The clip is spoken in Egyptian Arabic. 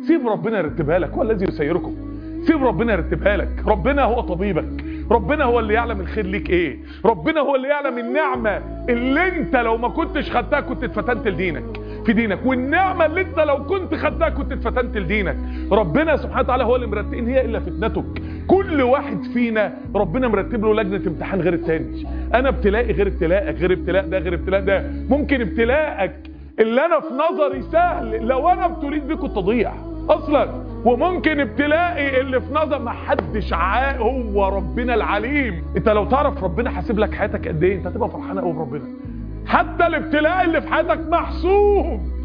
سيب ربنا يرتبها لك هو الذي يسيركم سيب ربنا يرتبها لك ربنا هو طبيبك ربنا هو اللي يعلم الخير ليك ايه ربنا هو اللي يعلم النعمة اللي انت لو ما كنتش خدتها كنت اتفتنت لدينك في دينك والنعمة اللي انت لو كنت خدتها كنت اتفتنت لدينك ربنا سبحانه وتعالى هو اللي مرتب ان هي الا فتنتك كل واحد فينا ربنا مرتب له لجنة امتحان غير التاني انا ابتلائي غير ابتلاءك غير ابتلاء ده غير ابتلاء ده ممكن ابتلاءك اللي انا في نظري سهل لو انا ابتليت بيه كنت اضيع اصلا وممكن ابتلائي اللي في نظر ما حدش عا هو ربنا العليم انت لو تعرف ربنا حاسب لك حياتك قد ايه انت هتبقى فرحان قوي بربنا حتى الابتلاء اللي في حياتك محسوب